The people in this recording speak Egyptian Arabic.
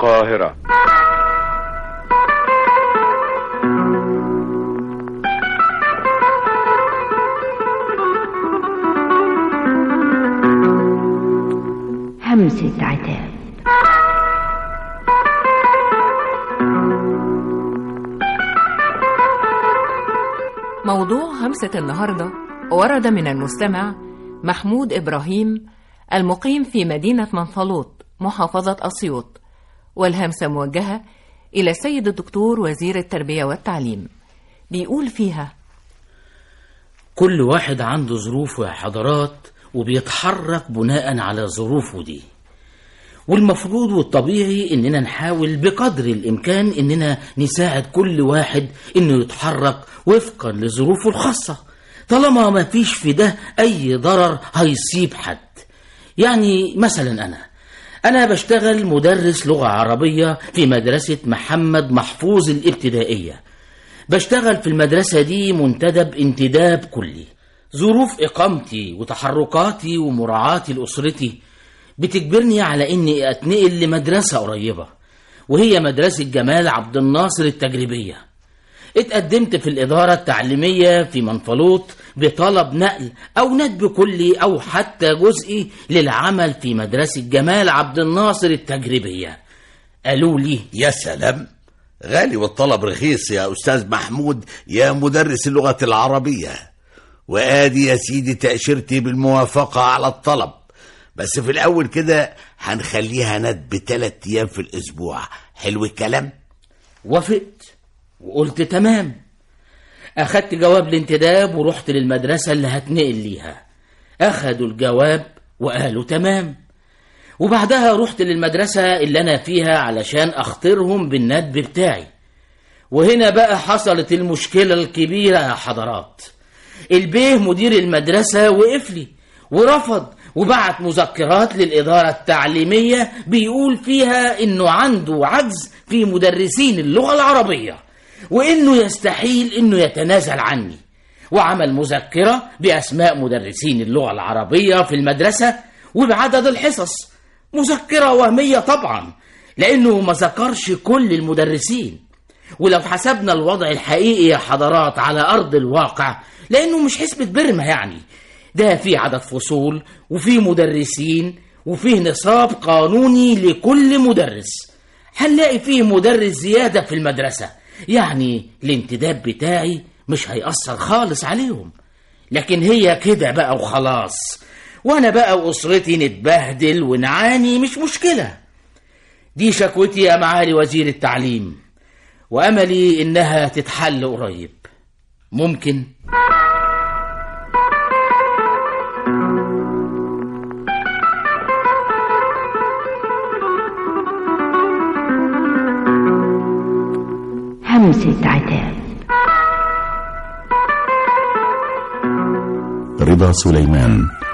القاهرة همسة عتاب موضوع همسة النهاردة ورد من المستمع محمود إبراهيم المقيم في مدينة منفلوط محافظة أسيوط والهمسة موجهة إلى السيد الدكتور وزير التربية والتعليم بيقول فيها كل واحد عنده ظروفه يا حضرات وبيتحرك بناء على ظروفه دي والمفروض والطبيعي اننا نحاول بقدر الامكان اننا نساعد كل واحد انه يتحرك وفقا لظروفه الخاصة طالما ما فيش في ده اي ضرر هيصيب حد يعني مثلا انا انا بشتغل مدرس لغة عربية في مدرسة محمد محفوظ الابتدائية بشتغل في المدرسة دي منتدب انتداب كلي ظروف إقامتي وتحركاتي ومراعاتي لأسرتي بتجبرني على إني أتنقل لمدرسة قريبة وهي مدرسة جمال عبد الناصر التجريبية اتقدمت في الإدارة التعليمية في منفلوط بطلب نقل أو ندب كلي أو حتى جزئي للعمل في مدرسة جمال عبد الناصر التجريبية قالوا لي يا سلام غالي والطلب رخيص يا أستاذ محمود يا مدرس اللغة العربية وآدي يا سيدي تأشيرتي بالموافقة على الطلب بس في الأول كده هنخليها ندب تلات أيام في الأسبوع حلو الكلام؟ وافقت وقلت تمام أخدت جواب الانتداب ورحت للمدرسة اللي هتنقل ليها أخدوا الجواب وقالوا تمام وبعدها رحت للمدرسة اللي أنا فيها علشان أختارهم بالندب بتاعي وهنا بقى حصلت المشكلة الكبيرة يا حضرات البيه مدير المدرسة وقف لي ورفض وبعت مذكرات للإدارة التعليمية بيقول فيها إنه عنده عجز في مدرسين اللغة العربية وإنه يستحيل إنه يتنازل عني وعمل مذكرة بأسماء مدرسين اللغة العربية في المدرسة وبعدد الحصص مذكرة وهمية طبعا لأنه ما ذكرش كل المدرسين ولو حسبنا الوضع الحقيقي يا حضرات على أرض الواقع لأنه مش حسبة برمة يعني ده في عدد فصول وفي مدرسين وفيه نصاب قانوني لكل مدرس هنلاقي فيه مدرس زيادة في المدرسة يعني الانتداب بتاعي مش هيأثر خالص عليهم لكن هي كده بقى وخلاص وانا بقى واسرتي نتبهدل ونعاني مش مشكلة دي شكوتي يا معالي وزير التعليم واملي انها تتحل قريب ممكن همسة عتاب رضا سليمان